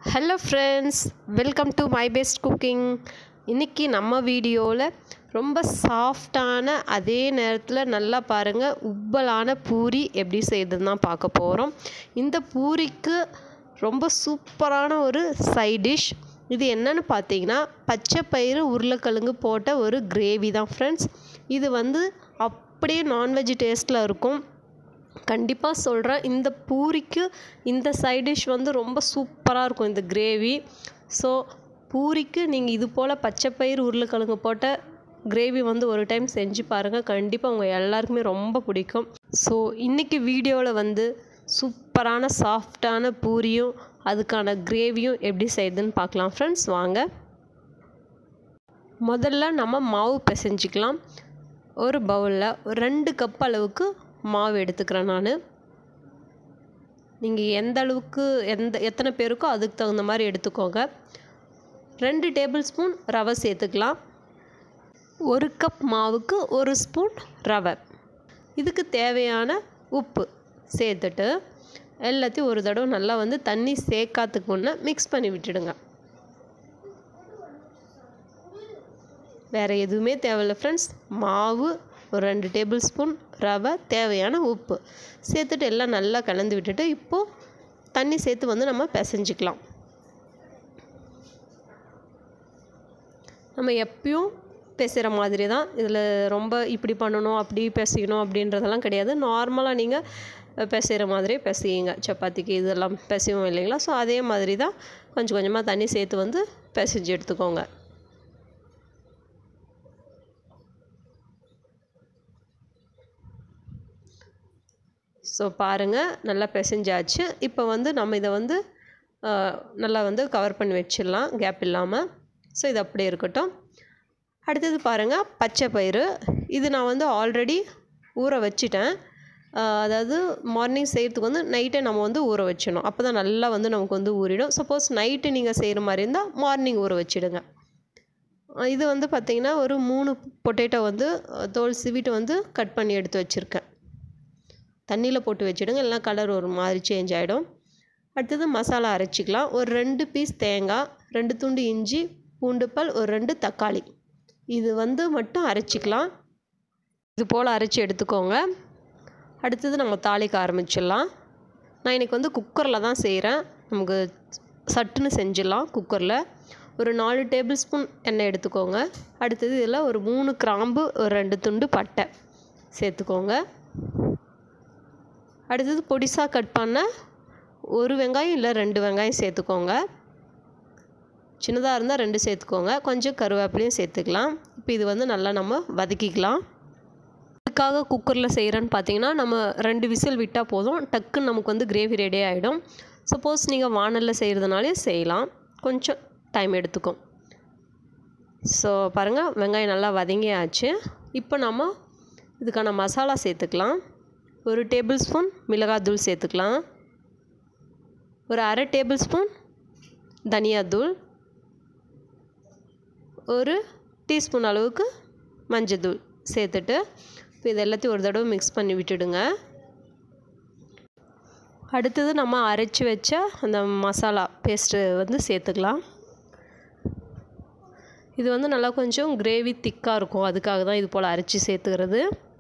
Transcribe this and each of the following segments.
hello friends welcome to my best cooking இன்றைக்கி நம்ம வீடியோவில் ரொம்ப சாஃப்டான அதே நேரத்தில் நல்லா பாருங்கள் உப்பலான பூரி எப்படி செய்யுதுன்னு தான் பார்க்க போகிறோம் இந்த பூரிக்கு ரொம்ப சூப்பரான ஒரு சைட் டிஷ் இது என்னன்னு பார்த்தீங்கன்னா பச்சை பயிறு உருளைக்கிழங்கு போட்ட ஒரு கிரேவி தான் ஃப்ரெண்ட்ஸ் இது வந்து அப்படியே நான்வெஜ் டேஸ்ட்டில் இருக்கும் கண்டிப்பாக சொல்கிறேன் இந்த பூரிக்கு இந்த சைட் டிஷ் வந்து ரொம்ப சூப்பராக இருக்கும் இந்த கிரேவி ஸோ பூரிக்கு நீங்கள் இது போல் பச்சைப்பயிறு உருளைக்கிழங்கு போட்ட கிரேவி வந்து ஒரு டைம் செஞ்சு பாருங்கள் கண்டிப்பாக உங்கள் எல்லாருக்குமே ரொம்ப பிடிக்கும் ஸோ இன்றைக்கி வீடியோவில் வந்து சூப்பரான சாஃப்டான பூரியும் அதுக்கான கிரேவியும் எப்படி செய்யுதுன்னு பார்க்கலாம் ஃப்ரெண்ட்ஸ் வாங்க முதல்ல நம்ம மாவு பிசைஞ்சிக்கலாம் ஒரு பவுலில் ஒரு ரெண்டு கப் அளவுக்கு மாவு எடுத்துக்கிறேன் நான் நீங்கள் எந்த அளவுக்கு எந்த எத்தனை பேருக்கோ அதுக்கு தகுந்த மாதிரி எடுத்துக்கோங்க ரெண்டு டேபிள் ஸ்பூன் ரவை சேர்த்துக்கலாம் ஒரு கப் மாவுக்கு ஒரு ஸ்பூன் ரவை இதுக்கு தேவையான உப்பு சேர்த்துட்டு எல்லாத்தையும் ஒரு தடவை நல்லா வந்து தண்ணி சேர்க்காத்துக்கு முன்னே மிக்ஸ் பண்ணி விட்டுடுங்க வேறு எதுவுமே தேவையில்லை ஃப்ரெண்ட்ஸ் மாவு ஒரு ரெண்டு டேபிள் ஸ்பூன் ரவை தேவையான உப்பு சேர்த்துட்டு எல்லாம் நல்லா கலந்து விட்டுட்டு இப்போது தண்ணி சேர்த்து வந்து நம்ம பிசைஞ்சிக்கலாம் நம்ம எப்பயும் பேசுகிற மாதிரி தான் இதில் ரொம்ப இப்படி பண்ணணும் அப்படி பேசிக்கணும் அப்படின்றதெல்லாம் கிடையாது நார்மலாக நீங்கள் பிசைகிற மாதிரியே பிசையுங்க சப்பாத்திக்கு இதெல்லாம் பிசைவோம் இல்லைங்களா ஸோ அதே மாதிரி தான் கொஞ்சம் கொஞ்சமாக தண்ணி சேர்த்து வந்து பிசைஞ்சு எடுத்துக்கோங்க ஸோ பாருங்கள் நல்லா பிசைஞ்சாச்சு இப்போ வந்து நம்ம இதை வந்து நல்லா வந்து கவர் பண்ணி வச்சிடலாம் கேப் இல்லாமல் ஸோ இது அப்படியே இருக்கட்டும் அடுத்தது பாருங்கள் பச்சை பயிறு இது நான் வந்து ஆல்ரெடி ஊற வச்சிட்டேன் அதாவது மார்னிங் செய்கிறதுக்கு வந்து நைட்டே நம்ம வந்து ஊற வச்சிடணும் அப்போ தான் நல்லா வந்து நமக்கு வந்து ஊறிடும் சப்போஸ் நைட்டு நீங்கள் செய்கிற மாதிரி இருந்தால் மார்னிங் ஊற வச்சிடுங்க இது வந்து பார்த்திங்கன்னா ஒரு மூணு பொட்டேட்டோ வந்து தோல் சிவிட்டு வந்து கட் பண்ணி எடுத்து வச்சுருக்கேன் தண்ணியில் போட்டு வச்சுடுங்க இல்லைனா கலர் ஒரு மாதிரி சேஞ்ச் ஆகிடும் அடுத்தது மசாலா அரைச்சிக்கலாம் ஒரு ரெண்டு பீஸ் தேங்காய் ரெண்டு துண்டு இஞ்சி பூண்டு பல் ஒரு ரெண்டு தக்காளி இது வந்து மட்டும் அரைச்சிக்கலாம் இது போல் அரைச்சி எடுத்துக்கோங்க அடுத்தது நம்ம தாளிக்க ஆரம்பிச்சிடலாம் நான் இன்றைக்கி வந்து குக்கரில் தான் செய்கிறேன் நமக்கு சட்டுன்னு செஞ்சிடலாம் குக்கரில் ஒரு நாலு டேபிள் ஸ்பூன் எண்ணெய் எடுத்துக்கோங்க அடுத்தது இதில் ஒரு மூணு கிராம்பு ஒரு ரெண்டு துண்டு பட்டை சேர்த்துக்கோங்க அடுத்தது பொடிசாக கட் பண்ண ஒரு வெங்காயம் இல்லை ரெண்டு வெங்காயம் சேர்த்துக்கோங்க சின்னதாக இருந்தால் ரெண்டு சேர்த்துக்கோங்க கொஞ்சம் கருவேப்பிலையும் சேர்த்துக்கலாம் இப்போ இது வந்து நல்லா நம்ம வதக்கிக்கலாம் இதுக்காக குக்கரில் செய்கிறேன்னு பார்த்தீங்கன்னா நம்ம ரெண்டு விசில் விட்டால் போதும் டக்குன்னு நமக்கு வந்து கிரேவி ரெடி ஆகிடும் சப்போஸ் நீங்கள் வானலில் செய்கிறதுனாலே செய்யலாம் கொஞ்சம் டைம் எடுத்துக்கும் ஸோ பாருங்கள் வெங்காயம் நல்லா வதங்கியாச்சு இப்போ நம்ம இதுக்கான மசாலா சேர்த்துக்கலாம் ஒரு டேபிள் ஸ்பூன் மிளகாத்தூள் சேர்த்துக்கலாம் ஒரு அரை டேபிள் ஸ்பூன் தனியாத்தூள் ஒரு டீஸ்பூன் அளவுக்கு மஞ்சத்தூள் சேர்த்துட்டு இப்போ இது எல்லாத்தையும் ஒரு தடவை மிக்ஸ் பண்ணி விட்டுடுங்க அடுத்தது நம்ம அரைச்சி வச்ச அந்த மசாலா பேஸ்ட்டு வந்து சேர்த்துக்கலாம் இது வந்து நல்லா கொஞ்சம் கிரேவி திக்காக இருக்கும் அதுக்காக தான் இது போல் அரைச்சி சேர்த்துக்கிறது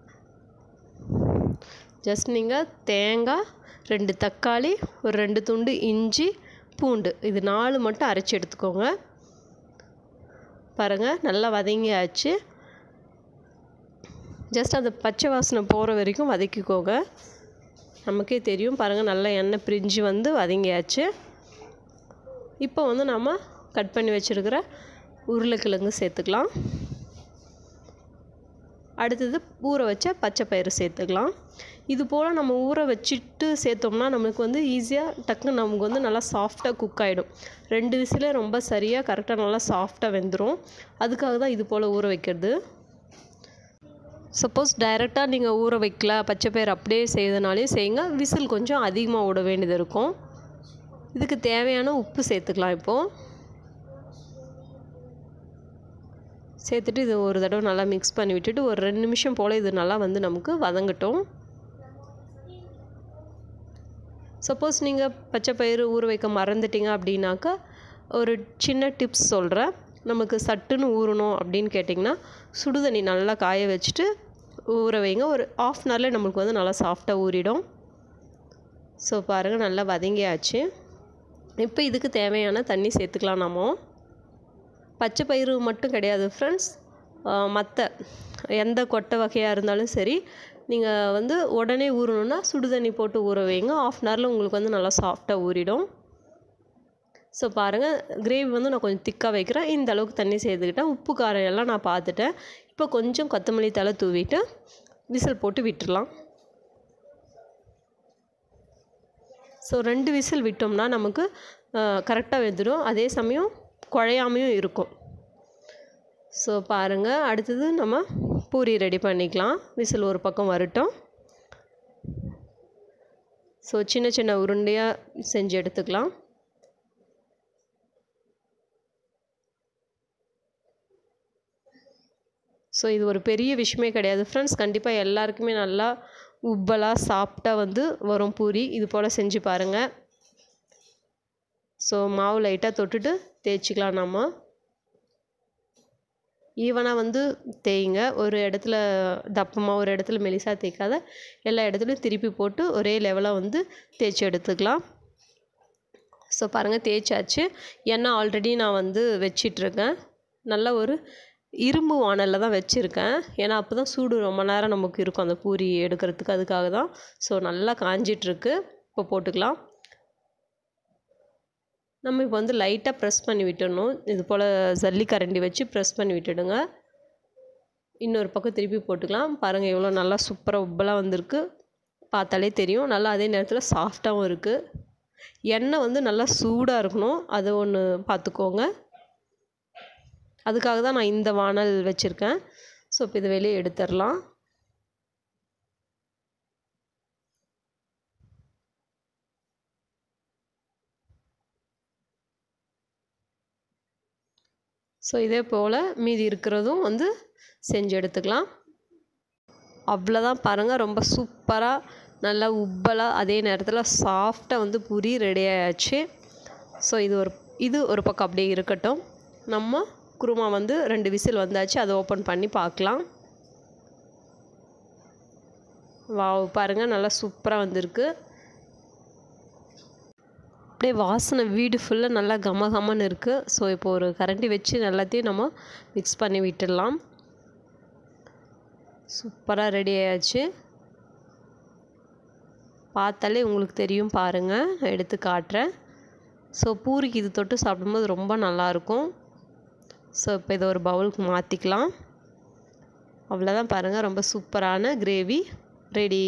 ஜஸ்ட் நீங்கள் தேங்காய் ரெண்டு தக்காளி ஒரு ரெண்டு துண்டு இஞ்சி பூண்டு இது நாலு மட்டும் அரைச்சி எடுத்துக்கோங்க பாருங்கள் நல்லா வதங்கியாச்சு ஜஸ்ட் அந்த பச்சை வாசனை போகிற வரைக்கும் வதக்கிக்கோங்க நமக்கே தெரியும் பாருங்கள் நல்லா எண்ணெய் பிரிஞ்சு வந்து வதங்கியாச்சு இப்போ வந்து நம்ம கட் பண்ணி வச்சுருக்கிற உருளைக்கிழங்கு சேர்த்துக்கலாம் அடுத்தது ஊற வச்ச பச்சை பயிறு சேர்த்துக்கலாம் இது போல் நம்ம ஊற வச்சுட்டு சேர்த்தோம்னா நம்மளுக்கு வந்து ஈஸியாக டக்குன்னு நமக்கு வந்து நல்லா சாஃப்டாக குக் ஆகிடும் ரெண்டு விசிலே ரொம்ப சரியாக கரெக்டாக நல்லா சாஃப்டாக வெந்துடும் அதுக்காக தான் இது போல் ஊற வைக்கிறது சப்போஸ் டைரெக்டாக நீங்கள் ஊற வைக்கல பச்சை பயிர் அப்படியே செய்யறதுனாலே செய்யுங்க விசில் கொஞ்சம் அதிகமாக விட வேண்டியது இருக்கும் இதுக்கு தேவையான உப்பு சேர்த்துக்கலாம் இப்போது சேர்த்துட்டு இது ஒரு தடவை நல்லா மிக்ஸ் பண்ணி விட்டுட்டு ஒரு ரெண்டு நிமிஷம் போல் இது நல்லா வந்து நமக்கு வதங்கட்டும் சப்போஸ் நீங்கள் பச்சை பயிறு ஊற வைக்க மறந்துட்டீங்க அப்படின்னாக்கா ஒரு சின்ன டிப்ஸ் சொல்கிறேன் நமக்கு சட்டுன்னு ஊறணும் அப்படின்னு கேட்டிங்கன்னா சுடுதண்ணி நல்லா காய வச்சுட்டு ஊற வைங்க ஒரு ஆஃப் அன் ஹவரில் நம்மளுக்கு வந்து நல்லா சாஃப்டாக ஊறிடும் ஸோ பாருங்கள் நல்லா வதங்கியாச்சு இப்போ இதுக்கு தேவையான தண்ணி சேர்த்துக்கலாம் நம்ம பச்சை பயிறு மட்டும் கிடையாது ஃப்ரெண்ட்ஸ் மற்ற எந்த கொட்டை வகையாக இருந்தாலும் சரி நீங்கள் வந்து உடனே ஊறணுன்னா சுடு தண்ணி போட்டு ஊற வைங்க ஆஃப் அன் ஹவரில் உங்களுக்கு வந்து நல்லா சாஃப்டாக ஊறிடும் ஸோ பாருங்கள் கிரேவி வந்து நான் கொஞ்சம் திக்காக வைக்கிறேன் இந்த அளவுக்கு தண்ணி சேர்த்துக்கிட்டேன் உப்பு காரம் எல்லாம் நான் பார்த்துட்டேன் இப்போ கொஞ்சம் கொத்தமல்லி தலை தூவிட்டு விசில் போட்டு விட்டுடலாம் ஸோ ரெண்டு விசில் விட்டோம்னா நமக்கு கரெக்டாக வெந்துடும் அதே சமயம் குழையாமையும் இருக்கும் ஸோ பாருங்கள் அடுத்தது நம்ம பூரி ரெடி பண்ணிக்கலாம் விசில் ஒரு பக்கம் வரட்டும் ஸோ சின்ன சின்ன உருண்டையாக செஞ்சு எடுத்துக்கலாம் ஸோ இது ஒரு பெரிய விஷயமே கிடையாது ஃப்ரெண்ட்ஸ் கண்டிப்பாக எல்லாருக்குமே நல்லா உப்பலாக சாப்பிட்டா வந்து வரும் பூரி இது போல் செஞ்சு பாருங்கள் ஸோ மாவு லைட்டாக தொட்டுட்டு தேய்ச்சிக்கலாம் நம்ம ஈவனாக வந்து தேய்ங்க ஒரு இடத்துல தப்பமாக ஒரு இடத்துல மெலிசாக தேய்க்காத எல்லா இடத்துலையும் திருப்பி போட்டு ஒரே லெவலாக வந்து தேய்ச்சி எடுத்துக்கலாம் ஸோ பாருங்கள் தேய்ச்சாச்சு எண்ணெய் ஆல்ரெடி நான் வந்து வச்சிட்ருக்கேன் நல்ல ஒரு இரும்பு வானலில் தான் வச்சுருக்கேன் ஏன்னா அப்போ தான் சூடு ரொம்ப நேரம் நமக்கு இருக்கும் அந்த பூரி எடுக்கிறதுக்கு அதுக்காக தான் ஸோ நல்லா காஞ்சிட்ருக்கு இப்போ போட்டுக்கலாம் நம்ம இப்போ வந்து லைட்டாக ப்ரெஸ் பண்ணி விட்டுடணும் இது போல் ஜல்லி கரண்டி வச்சு ப்ரெஸ் பண்ணி விட்டுடுங்க இன்னொரு பக்கம் திருப்பி போட்டுக்கலாம் பாருங்கள் எவ்வளோ நல்லா சூப்பராக உப்பெல்லாம் வந்திருக்கு பார்த்தாலே தெரியும் நல்லா அதே நேரத்தில் சாஃப்டாகவும் இருக்குது எண்ணெய் வந்து நல்லா சூடாக இருக்கணும் அதை ஒன்று பார்த்துக்கோங்க அதுக்காக தான் நான் இந்த வானல் வச்சுருக்கேன் ஸோ இப்போ இதை வெளியே எடுத்துடலாம் ஸோ இதே போல் மீதி இருக்கிறதும் வந்து செஞ்சு எடுத்துக்கலாம் அவ்வளோதான் பாருங்கள் ரொம்ப சூப்பராக நல்லா உப்பலாக அதே நேரத்தில் சாஃப்டாக வந்து பூரி ரெடி ஆயாச்சு ஸோ இது ஒரு இது ஒரு பக்கம் அப்படியே இருக்கட்டும் நம்ம குருமா வந்து ரெண்டு விசில் வந்தாச்சு அதை ஓப்பன் பண்ணி பார்க்கலாம் வாவ் பாருங்கள் நல்லா சூப்பராக வந்திருக்கு அப்படியே வாசனை வீடு ஃபுல்லாக நல்லா கம கமன்னு இருக்குது ஸோ இப்போ ஒரு கரண்டி வச்சு எல்லாத்தையும் நம்ம மிக்ஸ் பண்ணி விட்டுடலாம் சூப்பராக ரெடி ஆயாச்சு பார்த்தாலே உங்களுக்கு தெரியும் பாருங்கள் நான் எடுத்து காட்டுறேன் ஸோ பூரிக்கு இது தொட்டு சாப்பிடும்போது ரொம்ப நல்லாயிருக்கும் ஸோ இப்போ இதை ஒரு பவுலுக்கு மாற்றிக்கலாம் அவ்வளோதான் பாருங்கள் ரொம்ப சூப்பரான கிரேவி ரெடி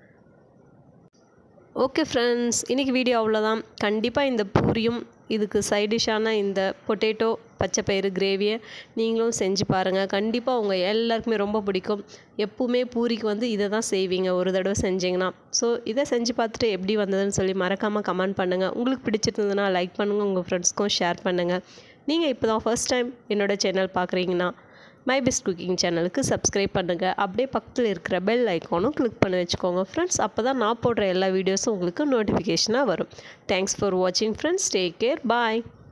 ஓகே ஃப்ரெண்ட்ஸ் இன்றைக்கி வீடியோ அவ்வளோதான் கண்டிப்பாக இந்த பூரியும் இதுக்கு சைட் டிஷ்ஷான இந்த பொட்டேட்டோ பச்சைப்பயிறு கிரேவியை நீங்களும் செஞ்சு பாருங்கள் கண்டிப்பாக உங்கள் எல்லாருக்குமே ரொம்ப பிடிக்கும் எப்பவுமே பூரிக்கு வந்து இதை தான் செய்வீங்க ஒரு தடவை செஞ்சிங்கன்னா ஸோ இதை செஞ்சு பார்த்துட்டு எப்படி வந்ததுன்னு சொல்லி மறக்காமல் கமெண்ட் பண்ணுங்கள் உங்களுக்கு பிடிச்சிருந்ததுன்னா லைக் பண்ணுங்கள் உங்கள் ஃப்ரெண்ட்ஸ்க்கும் ஷேர் பண்ணுங்கள் நீங்கள் இப்போ தான் ஃபர்ஸ்ட் டைம் என்னோடய சேனல் பார்க்குறீங்கன்னா மை பெஸ்ட் குக்கிங் சேனலுக்கு சப்ஸ்கிரைப் பண்ணுங்கள் அப்படியே பக்கத்தில் இருக்கிற பெல் ஐக்கானும் கிளிக் பண்ணி வச்சுக்கோங்க ஃப்ரெண்ட்ஸ் அப்போ தான் நான் போடுற எல்லா வீடியோஸும் உங்களுக்கு நோட்டிஃபிகேஷனாக வரும் தேங்க்ஸ் ஃபார் வாட்சிங் ஃப்ரெண்ட்ஸ் டேக் கேர் பாய்